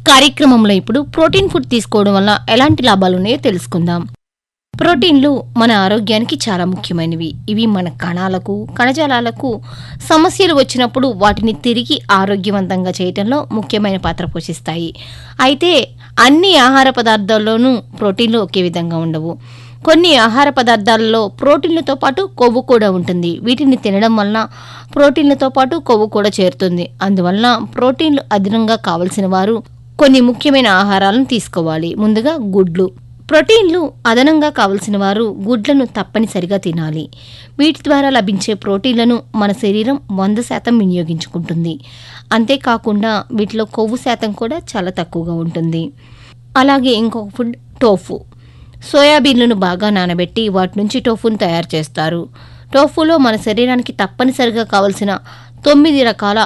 కార్యక్రమంలో ఇప్పుడు protein food తీసుకోవడం వల్ల ఎలాంటి లాభాలు ఉన్నాయో తెలుసుకుందాం ప్రోటీన్లు మన ఆరోగ్యానికి చాలా ముఖ్యమైనవి ఇవి మన కణాలకు కణజాలాలకు సమస్యలు వచ్చినప్పుడు వాటిని తిరిగి ఆరోగ్యవంతంగా చేయటంలో ముఖ్యమైన పాత్ర పోషిస్తాయి అయితే అన్ని ఆహార పదార్థాల్లోనూ ప్రోటీన్లు ఒకే విధంగా ఉండవు కొన్ని ఆహార పదార్థాలలో ప్రోటీన్లతో పాటు కొవ్వు కూడా ఉంటుంది వీటిని తినడం వలన ప్రోటీన్లతో పాటు కొవ్వు కూడా చేరుతుంది అందువలన ప్రోటీన్లు అదనంగా కావలసిన వారు కొన్ని ముఖ్యమైన ఆహారాలను తీసుకోవాలి ముందుగా గుడ్లు ప్రోటీన్లు అదనంగా కావలసిన వారు గుడ్లను తప్పనిసరిగా తినాలి వీటి ద్వారా లభించే ప్రోటీన్లను మన శరీరం వంద శాతం వినియోగించుకుంటుంది అంతేకాకుండా వీటిలో కొవ్వు శాతం కూడా చాలా తక్కువగా ఉంటుంది అలాగే ఇంకొక ఫుడ్ టోఫు సోయాబీన్లను బాగా నానబెట్టి వాటి నుంచి టోఫును తయారు చేస్తారు టోఫులో మన శరీరానికి తప్పనిసరిగా కావలసిన తొమ్మిది రకాల